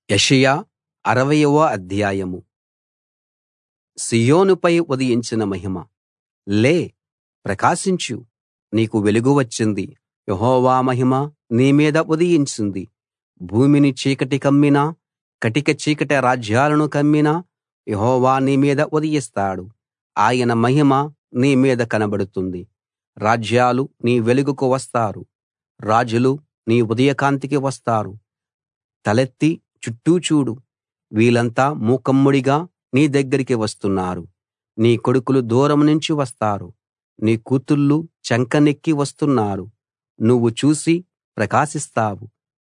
యెషయా అరవయవ అధ్యాయం సీయోనుపై ఉదయించిన మహిమ లే ప్రకాశించు నీకు వెలుగు వచ్చింది యెహోవా మహిమ నీ మీద ఉదయించింది భూమిని చీకటి కమ్మినా కటిక చీకటి రాజ్యాలను కమ్మినా యెహోవా నీ మీద ఉదయిస్తాడు ఆయన మహిమ నీ మీద కనబడుతుంది రాజ్యాలు నీ వెలుగుకు వస్తారు రాజులు నీ ఉదయకాంతికి వస్తారు తలెత్తి చుట్టూ చూడు వీళ్ళంతా మూకుమ్మడిగా నీ దగ్గరికి వస్తున్నారు నీ కొడుకులు దూరం నుంచి వస్తారు నీ కూతుళ్ళు చంకనెక్కి వస్తున్నారు నువ్వు చూసి ప్రకాశిస్తావు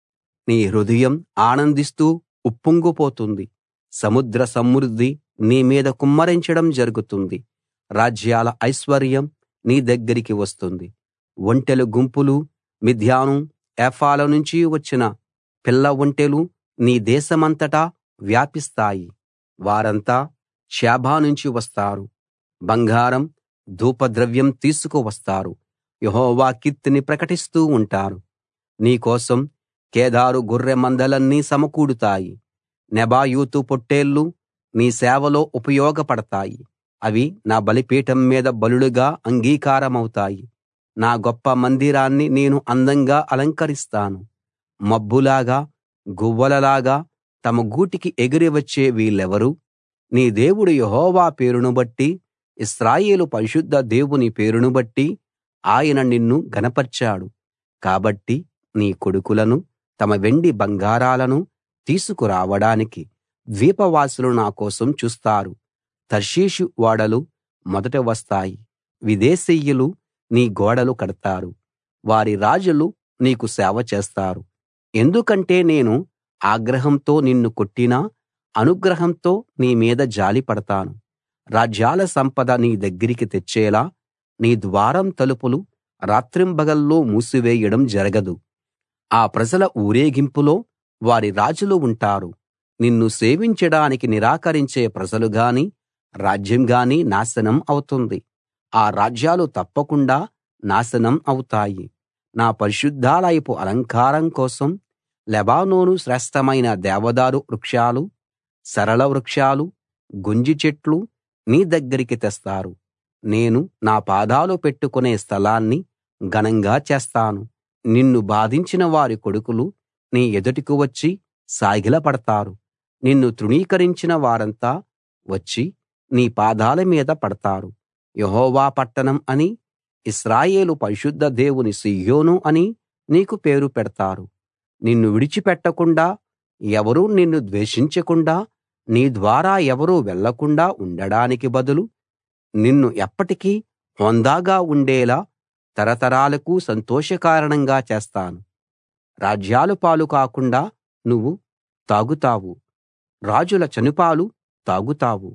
నీ హృదయం ఆనందిస్తూ ఉప్పొంగిపోతుంది సముద్ర సమృద్ధి నీ మీద కుమ్మరించడం జరుగుతుంది రాజ్యాల ఐశ్వర్యం నీ దగ్గరికి వస్తుంది ఒంటెల గుంపులు మిద్యాను ఏఫాల నుంచి వచ్చిన పిల్ల ఒంటెలు నీ దేశమంతటా వ్యాపిస్తాయి వారంతా షేబ నుంచి వస్తారు బంగారం ధూపద్రవ్యం తీసుకు వస్తారు యెహోవా కీర్తిని ప్రకటిస్తూ ఉంటారు నీ కోసం కేదారు గొర్రె మందలన్నీ సమకూడుతాయి నెబాయోతు పొట్టేళ్లు నీ సేవలో ఉపయోగపడతాయి అవి నా బలిపీఠం మీద బలులుగా అంగీకారమవుతాయి నా గొప్ప మందిరాన్ని నేను అందంగా అలంకరిస్తాను మబ్బులాగా గువ్వలలాగా తమ గూటికి ఎగిరి వచ్చే వీళ్ళెవరు నీ దేవుడు యెహోవా పేరును బట్టి ఇశ్రాయేలు పరిశుద్ధ దేవుని పేరును బట్టి ఆయన నిన్ను ఘనపర్చాడు కాబట్టి నీ కొడుకులను తమ వెండి బంగారాలను తీసుకురావడానికి ద్వీపవాసులు నా కోసం చూస్తారు తర్షీషు ఓడలు మొదట వస్తాయి విదేశీయులు నీ గోడలు కడతారు వారి రాజులు నీకు సేవ చేస్తారు ఎందుకంటే నేను ఆగ్రహంతో నిన్ను కొట్టినా అనుగ్రహంతో నీ మీద జాలి పడతాను రాజ్యాల సంపద నీ దగ్గరికి తెచ్చేలా నీ ద్వారం తలుపులు రాత్రింబగళ్ళు మూసివేయడం జరగదు ఆ ప్రజల ఊరేగింపులో వారి రాజులు ఉంటారు నిన్ను సేవించడానికి నిరాకరించే ప్రజలు గాని రాజ్యం గాని నాశనం అవుతుంది ఆ రాజ్యాలు తప్పకుండా నాశనం అవుతాయి నా పరిశుద్ధాలయపు అలంకారం కోసం లెబానోను శ్రేష్ఠమైన దేవదారు వృక్షాలు సరళ వృక్షాలు గొంజి చెట్లు నీ దగ్గరికి తెస్తారు నేను నా పాదాలు పెట్టుకునే స్థలాన్ని ఘనంగా చేస్తాను నిన్ను బాధించిన వారి కొడుకులు నీ ఎదుటికి వచ్చి సాగిలపడతారు నిన్ను తృణీకరించిన వారంతా వచ్చి నీ పాదాల మీద పడతారు యెహోవా పట్టణం అని ఇశ్రాయేలు పరిశుద్ధ దేవుని సీయోను అని నీకు పేరు పెడతారు నిన్ను విడిచిపెట్టకుండా ఎవరూ నిన్ను ద్వేషించకుండా నీ ద్వారా ఎవరూ వెళ్ళకుండా ఉండడానికి బదులు నిన్ను ఎప్పటికీ హోందాగా ఉండేలా తరతరాలకు సంతోషకారణంగా చేస్తాను రాజ్యాల పాలు కాకుండా నువ్వు తాగుతావు రాజుల చనుపాలు తాగుతావు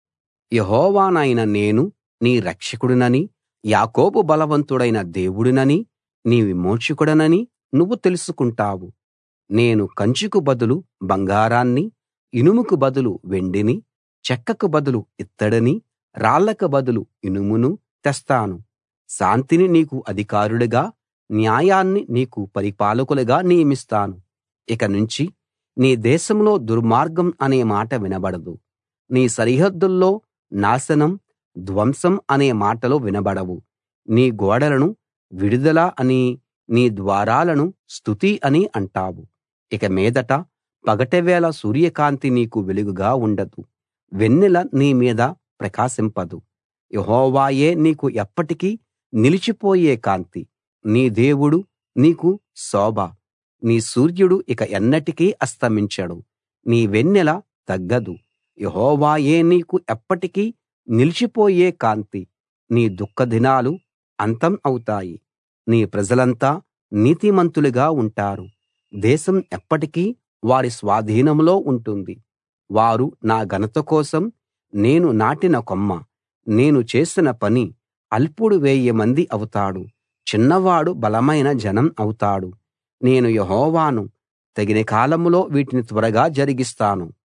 యెహోవానైన నేను నీ రక్షకుడినని యాకోబు బలవంతుడైన దేవుడినని నీ విమోచకుడనని నువ్వు తెలుసుకుంటావు నేను కంచుకు బదులు బంగారాన్ని ఇనుముకు బదులు వెండిని చెక్కకు బదులు ఇత్తడిని రాళ్లకు బదులు ఇనుమును తెస్తాను శాంతిని నీకు అధికారులుగా న్యాయాన్ని నీకు పరిపాలకులుగా నియమిస్తాను ఇక నుంచి నీ దేశంలో దుర్మార్గం అనే మాట వినబడదు నీ సరిహద్దుల్లో నాశనం ధ్వంసం అనే మాటలు వినబడవు నీ గోడలను విడుదల అని నీ ద్వారాలను స్తుతి అని అంటావు ఇక మీదట పగటివేళ సూర్యకాంతి నీకు వెలుగుగా ఉండదు వెన్నెల నీ మీద ప్రకాశింపదు యెహోవాయే నీకు ఎప్పటికీ నిలిచిపోయే కాంతి నీ దేవుడు నీకు శోభ నీ సూర్యుడు ఇక ఎన్నటికీ అస్తమించడు నీ వెన్నెల తగ్గదు యెహోవాయే నీకు ఎప్పటికీ నిలిచిపోయే కాంతి నీ దుఃఖదినాలు అంతం అవుతాయి నీ ప్రజలంతా నీతిమంతులుగా ఉంటారు దేశం ఎప్పటికీ వారి స్వాధీనంలో ఉంటుంది వారు నా ఘనత కోసం నేను నాటిన కొమ్మ నేను చేసిన పని అల్పుడు వేయిమంది అవుతాడు చిన్నవాడు బలమైన జనం అవుతాడు నేను యెహోవాను తగిన కాలంలో వీటిని త్వరగా జరిగిస్తాను